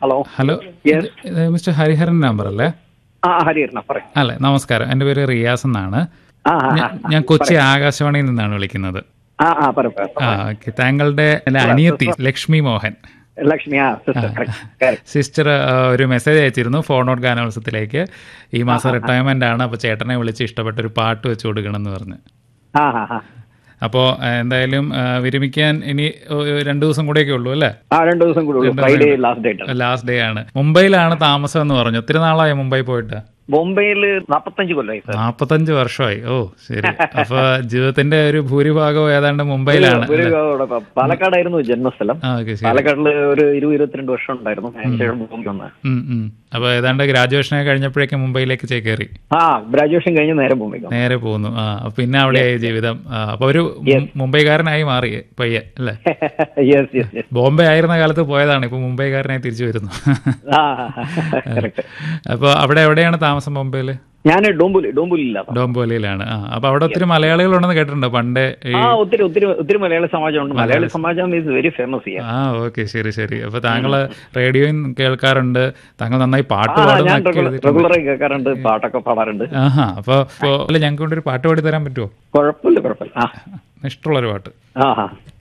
Hello hello Yes. ഇത് ഇത് mister Hariharan number അല്ലേ ആ ഹരിഹരന പറയും അല്ലേ നമസ്കാരം എൻ്റെ പേര് റിയാസ് എന്നാണ് ആ ആ, ആ, ഞാൻ- ഞാൻ കൊച്ചി ആകാശവാണിയിൽ നിന്നാണ് വിളിക്കുന്നത് ആ ആ പറയും പറയും ആ ഓക്കെ താങ്കളുടെ അല്ല, അനിയത്തി ലക്ഷ്മി മോഹൻ ലക്ഷ്മി ആ സിസ്റ്റർ കറക്റ്റ് സിസ്റ്റർ ഒരു മെസ്സേജ് അയച്ചിരുന്നു ഫോൺ ഔട്ട് ഗാനോത്സവത്തിലേക്ക് ഈ മാസം റിട്ടയർമെന്റ് ആണ് അപ്പോൾ ചേട്ടനെ വിളിച്ച് ഇഷ്ടപ്പെട്ട ഒരു പാട്ട് വെച്ച് കൊടുക്കണം എന്ന് പറഞ്ഞ് ആ ആ ആ അപ്പോൾ എന്തായാലും ആ, വിരമിക്കാൻ ഇനി ഒരു രണ്ട് ദിവസം കൂടെയൊക്കെ ഉള്ളൂ അല്ലേ ആ രണ്ടു ദിവസം കൂടി ഉള്ളൂ Friday last date last day ആണ് മുംബൈയിലാണ് താമസം എന്ന് പറഞ്ഞു ഒത്തിരി നാളായി മുംബൈ പോയിട്ട് ബോംബെയിൽ നാപ്പത്തഞ്ച് കൊല്ലമായി സാർ നാപ്പത്തഞ്ച് വർഷമായി ഓ ശരി അപ്പൊ ജീവിതത്തിന്റെ ഒരു ഭൂരിഭാഗവും ഏതാണ്ട് മുംബൈയിലാണ് ഒരു ഇവിടെ പ- പാലക്കാടായിരുന്നു ജന്മസ്ഥലം ആ ഓക്കെ ശരി പാലക്കാടില് ഒരു ഇരുപത് ഇരുപത്തിരണ്ട് വർഷം ഉണ്ടായിരുന്നു അതിനുശേഷം ബോംബെ വന്ന് ഉം, ഉം. അപ്പൊ ഏതാണ്ട് ഗ്രാജുവേഷനൊക്കെ കഴിഞ്ഞപ്പോഴേക്കും മുംബൈയിലേക്ക് ചേക്കേറി ആ ഗ്രാജുവേഷൻ കഴിഞ്ഞ് നേരെ ബോംബെക്ക് വന്നു നേരെ പോകുന്നു ആ അപ്പൊ പിന്നെ അവിടെയായി ജീവിതം ആ, അപ്പൊ ഒരു മു- മുംബൈക്കാരനായി മാറി പയ്യെ അല്ലേ യെസ് യെസ് യെസ് ബോംബെ ആയിരുന്ന കാലത്ത് പോയതാണ് ഇപ്പൊ മുംബൈക്കാരനായി തിരിച്ചു വരുന്നു ആ കറക്റ്റ് അപ്പൊ അവിടെ എവിടെയാണ് താമസം ബോംബെയില് ഞാൻ ഡോംബുലി ഡോംബുലില്ല ഡോംബോലിയിലാണ് ആ അപ്പൊ അവിടെ ഒത്തിരി മലയാളികൾ ഉണ്ടെന്ന് കേട്ടിട്ടുണ്ട് പണ്ടേ ഈ ആ ഒത്തിരി ഒത്തിരി ഒത്തിരി മലയാളി സമാജമുണ്ട് Malayali Samajam is very famous ചെയ്യാം ആ ഓക്കെ ശരി ശരി അപ്പൊ താങ്കള് റേഡിയോയും കേൾക്കാറുണ്ട് താങ്കൾ നന്നായി പാട്ട് ആ പാടും ഞാൻ എന്നൊക്കെ എഴുതിയിട്ടുണ്ട്. റെഗുലറായി കേൾക്കാറുണ്ട് പാട്ടൊക്കെ പാടാറുണ്ട് ആഹാ അപ്പൊ ഇപ്പൊ അല്ല ഞങ്ങൾക്ക് കൊണ്ട് ഒരു പാട്ട് പാടി തരാൻ പറ്റുമോ കുഴപ്പമില്ല കുഴപ്പമില്ല ആ ഇഷ്ടമുള്ളൊരു പാട്ട് ആ ആ